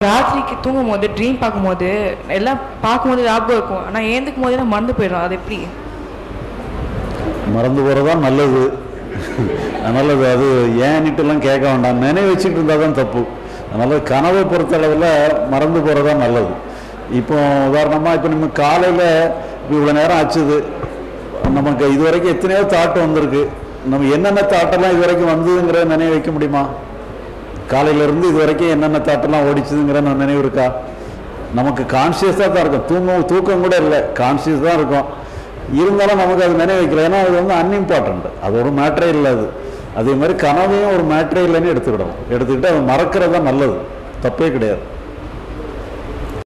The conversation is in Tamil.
ராத்திரிக்கு தூங்கும் போது ட்ரீம் பார்க்கும்போது எல்லாம் பார்க்கும்போது ஞாபகம் இருக்கும் ஆனால் ஏந்துக்கும் போது நான் மறந்து போயிடும் அது எப்படி மறந்து போகிறது தான் நல்லது நல்லது அது ஏன்னுட்டுலாம் கேட்க வேண்டாம் நினைவு வச்சுக்கிட்டு இருந்தால் தான் தப்பு அதனால் கனவை பொறுத்தளவில் மறந்து போகிறது தான் நல்லது இப்போ உதாரணமாக இப்போ நம்ம காலையில் இப்போ இவ்வளோ நேரம் ஆச்சுது நமக்கு இது வரைக்கும் எத்தனையோ தாட் வந்திருக்கு நம்ம என்னென்ன தாட்டெல்லாம் இது வரைக்கும் வந்ததுங்கிறத நினைவு வைக்க முடியுமா காலையிலேருந்து இது வரைக்கும் என்னென்ன தாட்டெல்லாம் ஓடிச்சுதுங்கிற நினைவு இருக்கா நமக்கு கான்சியஸாக தான் இருக்கும் தூங்கம் தூக்கம் கூட இல்லை கான்சியஸ் தான் இருக்கும் இருந்தாலும் நமக்கு அது நினைவு வைக்கல ஏன்னா அது வந்து அன்இம்பார்ட்டண்ட் அது ஒரு மேட்டரே இல்லை அது அதே மாதிரி கனவையும் ஒரு மேட்டரே இல்லைன்னு எடுத்துக்கிடணும் எடுத்துக்கிட்டு அதை மறக்கிறது தான் நல்லது தப்பே கிடையாது